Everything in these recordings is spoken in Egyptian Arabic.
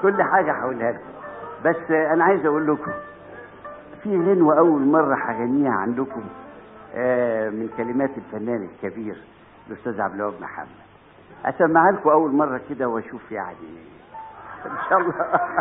كل حاجة هقولها لكم بس أنا عايز أقول لكم في غنوة أول مرة هغنيها عندكم آه، من كلمات الفنان الكبير الأستاذ عبد الوهاب محمد أسمعها لكم أول مرة كده وأشوف يعني إن شاء الله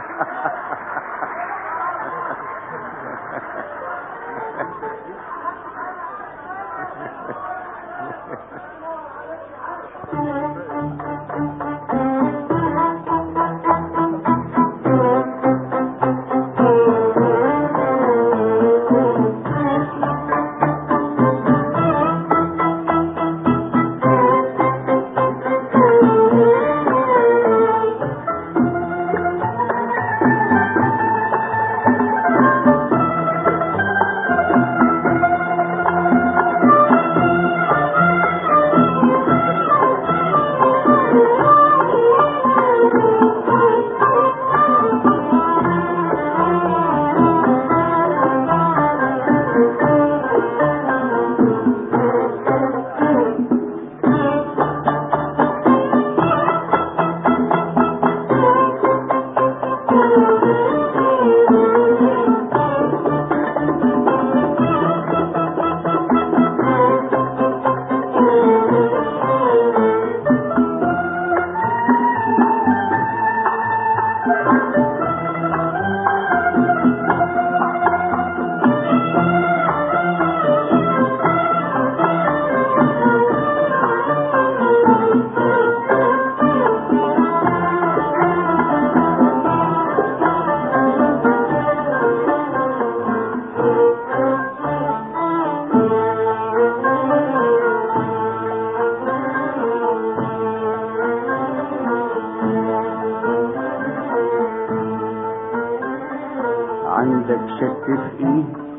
عندك شك في ايه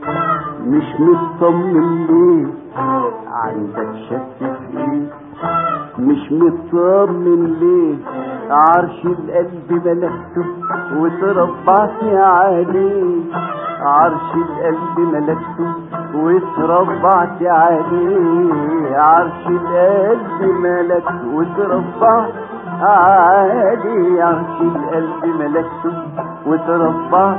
مش مطمن ليه عندك شك في ايه مش مطمن ليه عرش القلب ملكته وتربعت عليه عرش القلب ملكته وتربعت عليه عرش القلب ملكته وتربعت عليه عرش القلب ملكته وتربعت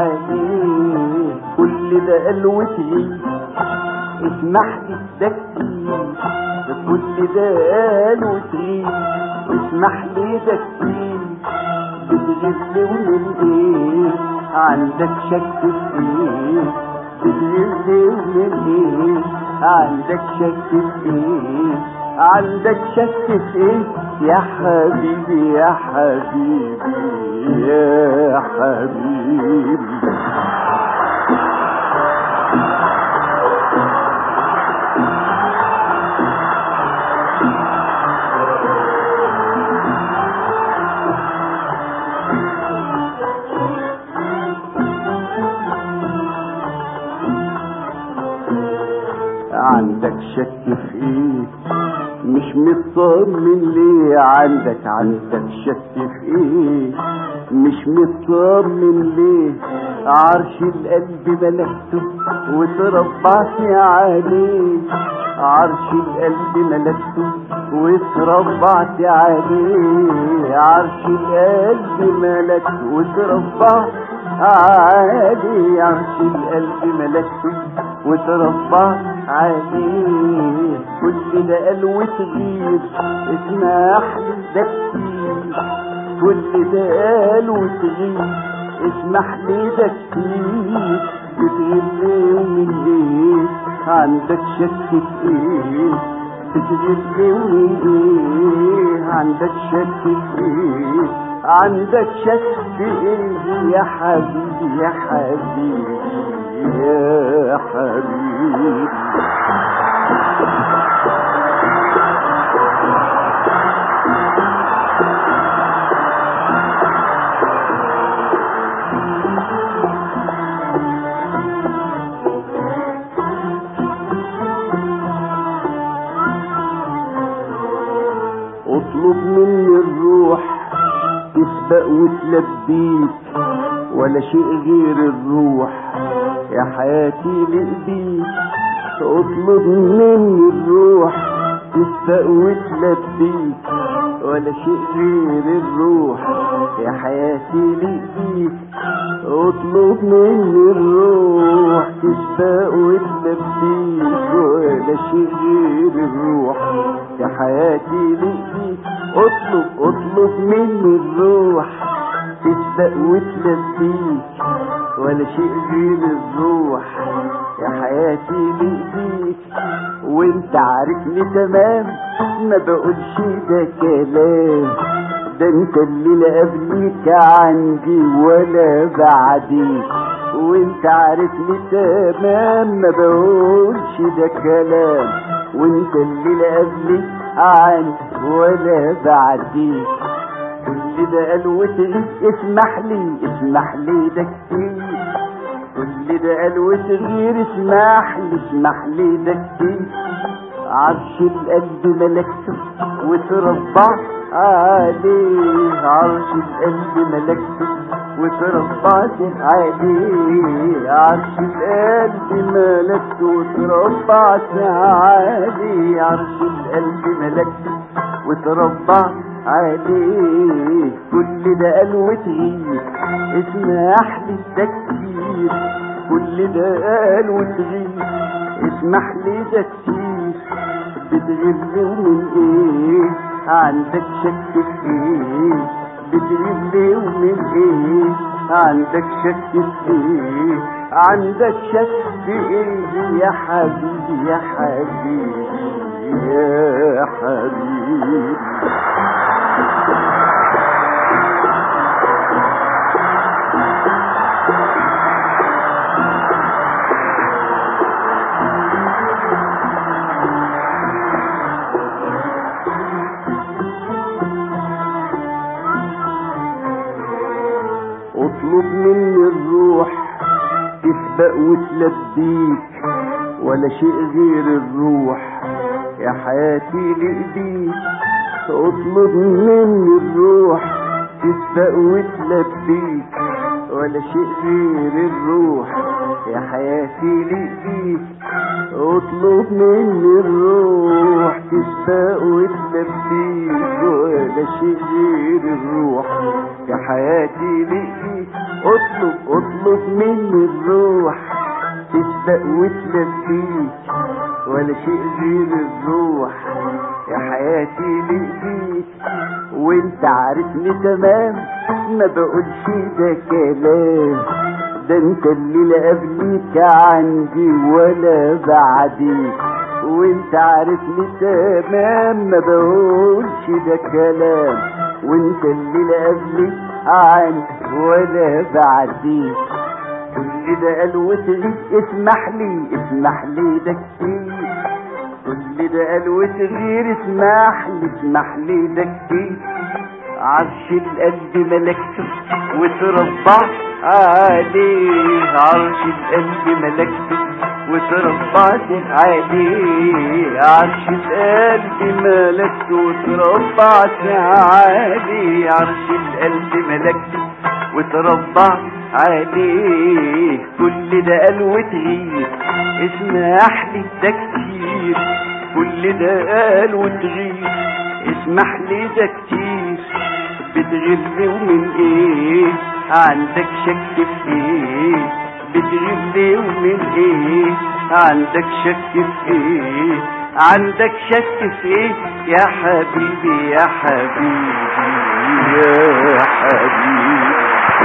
عليه كل ده قلوتي اسمح لي تدكي كل ده قلوتي اسمح لي تدكي بتغزلي ومن ايه عندك شك في ايه بتغزلي ومن ايه عندك شك في ايه عندك شك في ايه يا حبيبي يا حبيبي يا حبيبي عندك شك في ايه مش مطمن ليه عندك عندك شك في ايه مش مطمن ليه عرش القلب ملكته وتربعت عليه عرش القلب ملكته وتربعت عليه عرش القلب ملكته وتربعت عليه عرش القلب ملكته وتربى عليه كل ده قلوة غير اسمح لي ده كتير كل ده قلوة غير اسمح لي ده كتير بتغير من ايه عندك شك في ايه بتغير من ايه عندك شك في ايه عندك شك في ايه يا حبيبي يا حبيبي يا حبيبي اطلب مني الروح تسبق وتلبيك ولا شيء غير الروح يا حياتي لإيديك اطلب مني الروح تسبق وتلبيك ولا شيء غير الروح يا حياتي ليك اطلب مني الروح تشتاق وتلبيك ولا شيء غير الروح يا حياتي ليك اطلب اطلب مني الروح تشتاق وتلبيك ولا شيء غير الروح يا حياتي ليك وانت عارفني تمام ما بقولش ده كلام ده انت اللي لا قبليك عندي ولا بعديك وانت عارفني تمام ما بقولش ده كلام وانت اللي لا قبليك عندي ولا بعديك كل ده قال وتغيب اسمح لي اسمح لي ده كتير كل ده قال وتغير اسمح لي اسمح لي ده كتير عرش القلب ملكته وتربع عليه عرش القلب ملكته وتربعت عليه عرش القلب ملكته وتربعت عليه عرش القلب ملكته وتربعت عليه كل ده قال وتغير اسمح لي ده كتير كل ده قال وتغير اسمح لي ده كتير بتغير من ايه عندك شك في ايه بتغير من ايه عندك شك في ايه عندك شك في ايه يا حبيبي يا حبيبي يا حبيبي اطلب مني الروح تسبق وتلبيك ولا شيء غير الروح يا حياتي لإيديك اطلب مني الروح تسبق وتلبيك ولا شيء غير الروح يا حياتي لإيديك اطلب مني الروح تسبق وتلبيك ولا شيء غير الروح يا حياتي لإيديك اطلب اطلب مني الروح تسبق وتلبيك ولا شيء غير الروح يا حياتي لإيديك وانت عارفني تمام ما بقولش ده كلام ده انت اللي لا قبليك عندي ولا بعديك وانت عارفني تمام ما بقولش ده كلام وانت اللي لا قبليك عندي ولا بعديك كل ده قال وتغيب اسمح لي اسمح لي ده كتير كل ده قال وتغير اسمح لي اسمح لي ده كتير عرش القلب ملكته وتربع عليه عرش القلب ملكته وتربعت عليه عرش القلب ملكته وتربعت عليه عرش القلب ملكته وتربعت عليه كل ده قال وتغير اسمح لي ده كتير كل ده قال وتغير اسمح لي ده كتير بتغير ومن ايه عندك شك في ايه بتغير ومن ايه عندك شك في ايه عندك شك في ايه يا حبيبي يا حبيبي يا حبيبي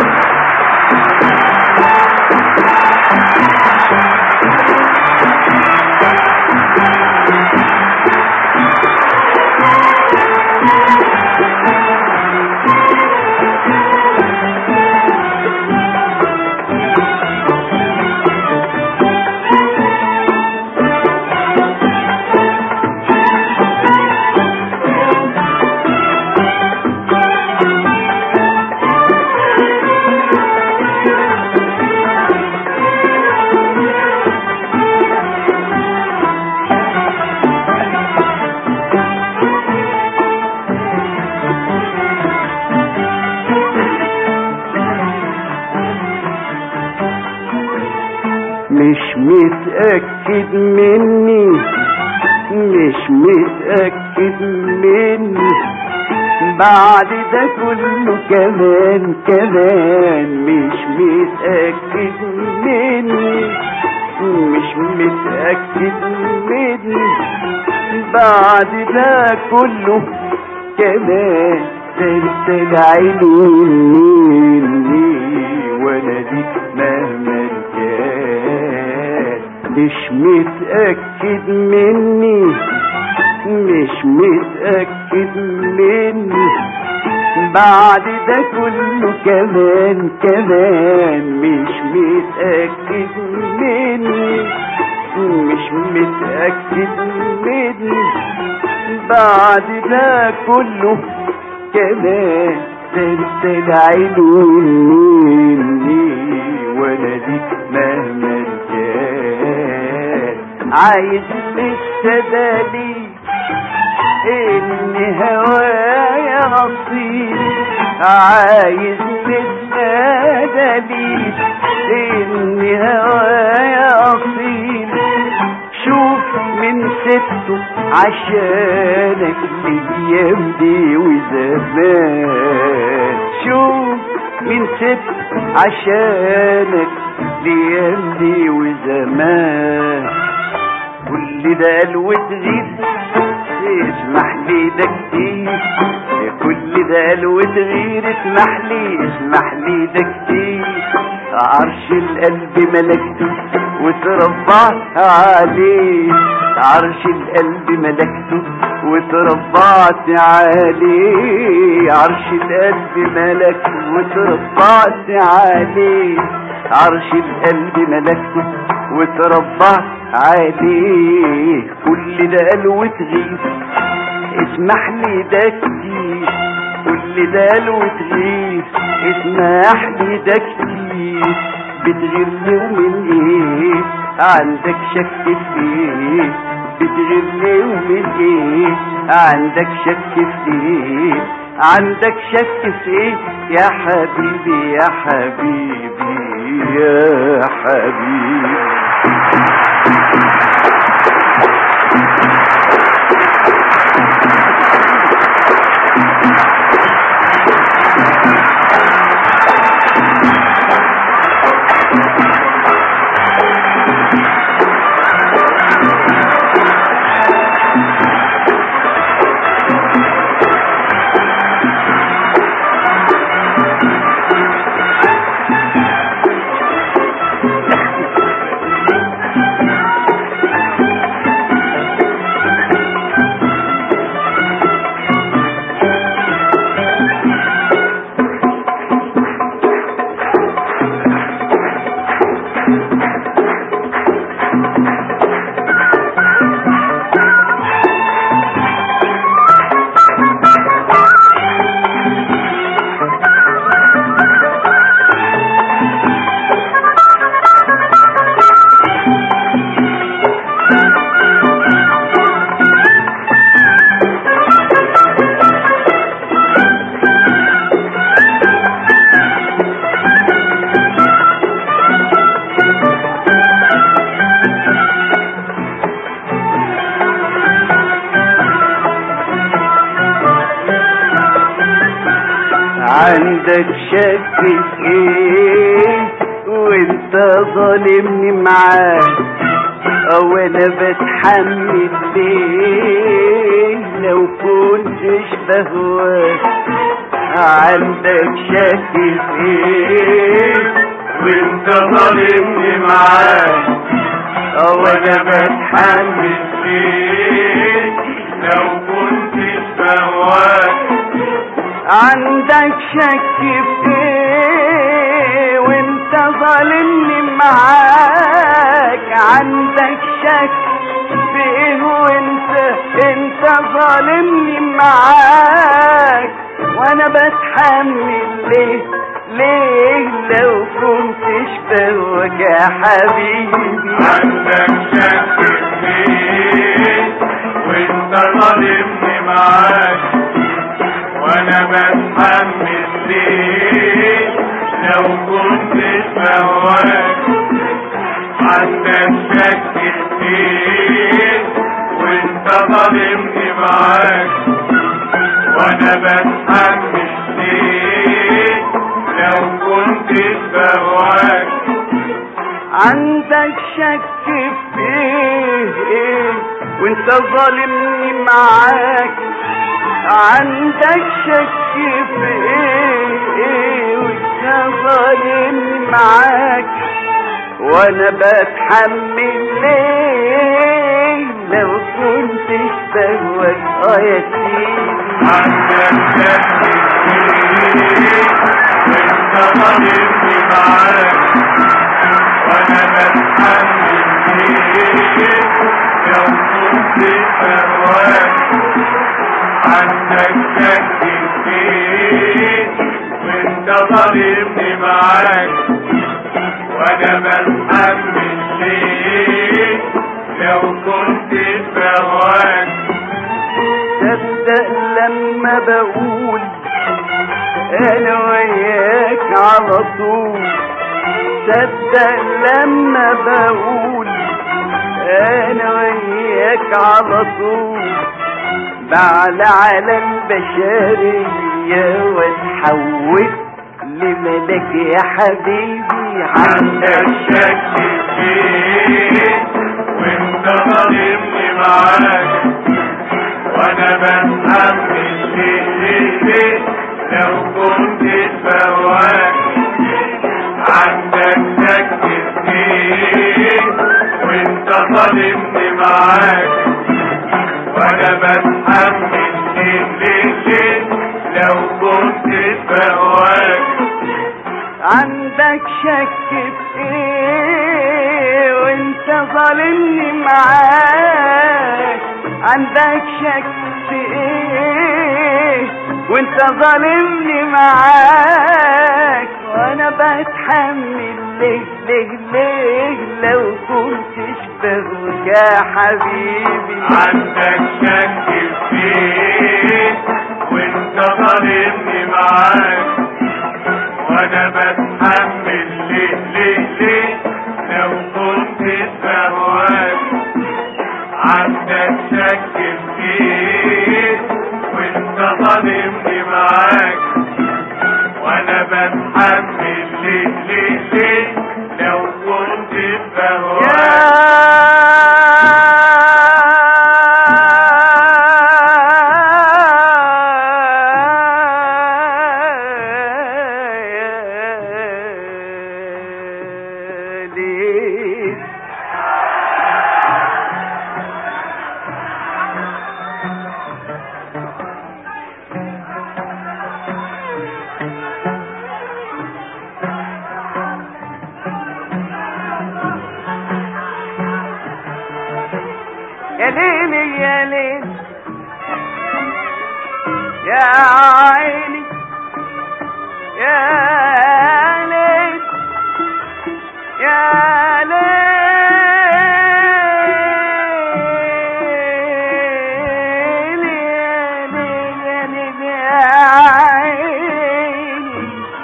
مش متأكد مني مش متأكد مني بعد ده كله كمان كمان مش متأكد مني مش متأكد مني بعد ده كله كمان تلتل عيني مني وانا دي مهما كان مش متأكد مني مش متأكد مني بعد ده كله كمان كمان مش متأكد مني مش متأكد مني بعد ده كله كمان تلتل عيني مني وانا دي مهما كان عايز لسه دليل ان هوايا نصيب عايز لسه دليل ان هوايا اصيل شوف من سبته عشانك الايام دي وزمان شوف من سبته عشانك الايام دي وزمان كل ده قال وتغيب اسمح لي ده كتير كل ده قال وتغير اسمح لي اسمح لي ده كتير عرش القلب ملكته وتربعت عليه عرش القلب ملكته وتربعت عليه عرش القلب ملكته وتربعت عليه عرش القلب ملكته وتربعت عليه كل ده قال وتغيب اسمح لي ده كتير كل ده قال وتغيب اسمح لي ده كتير بتغير لي ومن ايه عندك شك في ايه بتغير لي ومن ايه عندك شك في ايه عندك شك في ايه يا حبيبي يا حبيبي يا حبيبي عندك شك في ايه وانت ظالمني معاك او انا بتحمل ليه لو كنتش بهواك عندك شك في ايه وانت ظالمني معاك او انا بتحمل ليه لو كنتش بهواك عندك شك في ايه وانت ظالمني معاك عندك شك في ايه وانت انت ظالمني معاك وانا بتحمل ليه ليه لو كنتش بهواك يا حبيبي عندك شك فيه وانت ظالمني معاك وانا بتحمل ليه لو كنت بهواك عندك شك فيه وانت ظالمني معاك وانا بتحمل عندك شك في ايه ايه وانت ظالمني معاك عندك شك في ايه ايه وانت ظالمني معاك وانا بتحمل ليه لو كنتش بهواك اه يا سيدي عندك شك فيه وانت ظالمني معاك وانا بتحمل فيه لو كنت بهواك عندك شك فيه وانت ظالمني معاك وانا بتحمل فيه لو كنت بهواك تصدق لما بقول انا وياك على طول تصدق لما بقول انا وياك على طول بعلى على البشرية واتحول لملك يا حبيبي عندك عندك شك فيه وانت ظالمني معاك وانا بتحمل ليه ليه ليه لو كنت بهواك عندك شك فيه وانت ظالمني معاك وانا بتحمل ليه ليه ليه لو كنت بهواك عندك شك في ايه وانت ظالمني معاك عندك شك في ايه وانت ظالمني معاك وانا بتحمل ليه ليه ليه لو كنتش بهواك يا حبيبي عندك شك فيه وانت ظالمني معاك وانا بتحمل ليه ليه ليه لو كنت بهواك عندك شك فيه وانت ظالمني معاك وانا بتحمل ليه ليه ليه لو كنت بهواك يا ليل يا ليل يا عيني يا ليل يا ليل يا ليل يا ليل يا عيني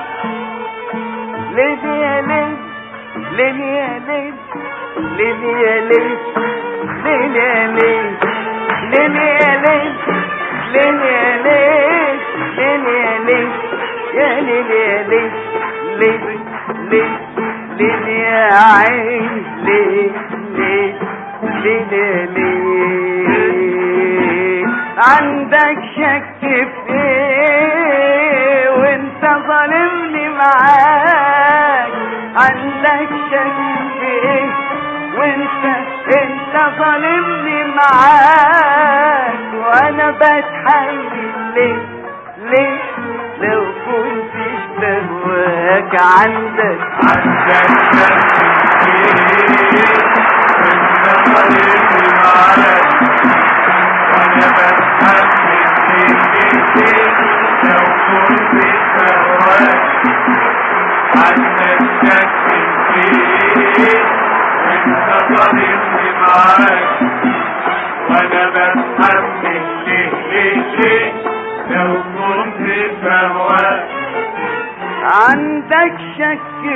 ليل يا ليل ليل يا ليل ليل يا ليل ليل يا ليل ليل يا ليل ليل يا ليل ليل يا ليل يا ليل يا ليل ليل ليل ليل يا عين ليل ليل ليل يا ليل عندك شك في ايه وانت ظالمني معاك عندك شك في ايه وانت انت ظالمني معاك وانا بتحمل ليه ليه لو كنتش بهواك عندك عندك شك فيه وانت ظالمني معاك وانا بتحمل ليه ليه ليه لو كنت بهواك عندك شك فيه وانت ظالمني معاك وانا بتحمل ليه ليه ليه لو كنت بهواك عندك شك في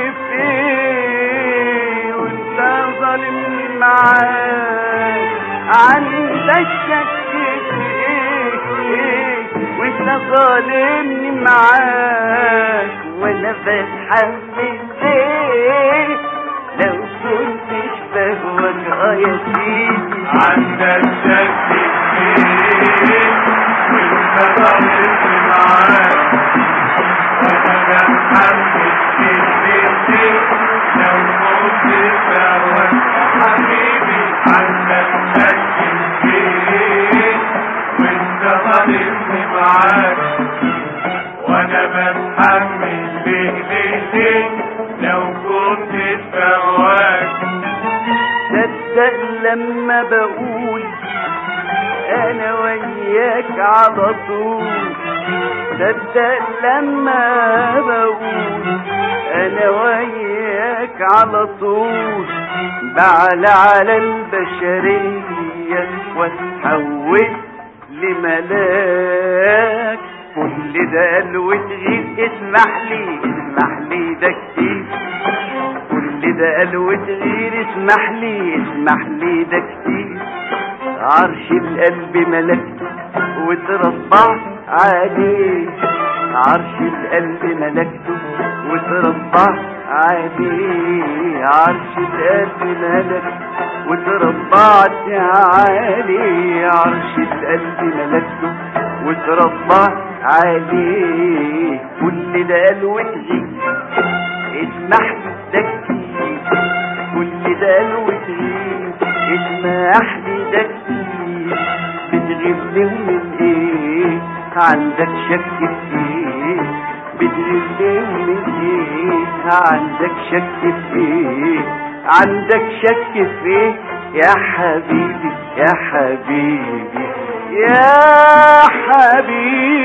ايه وانت ظالمني معاك عندك شك في ايه ايه وانت ظالمني معاك وانا بتحمل ايه لو كنتش بهواك اه يا سيدي عندك شك كتير وانت ضلت معاك وانا بتحمل كلمتين لو كنت سواك حبيبي عندك شك كتير وانت ضلت معاك وانا بتحمل ليه ليه ليه لو كنت سواك صدق لما بقول انا وياك على طول صدق لما بقول انا وياك على طول بعلى على البشرية واتحول لملاك كل ده قال وتغيب اسمح لي اسمح لي ده كتير كل ده قال وتغير اسمح لي اسمح لي ده كتير عرش القلب ملكته وتربع عليه عرش القلب ملكته وتربع عليه عرش القلب ملكته وتربعت عليه عرش القلب ملكته وتربع عليه كل ده قال وتغير اسمح ده كتير كل ده قال وتغير اسمح لي ده كتير بتغيب ليه من ايه عندك شك في ايه بتغيب ليه من ايه عندك شك في ايه عندك شك في ايه يا حبيبي يا حبيبي يا حبيبي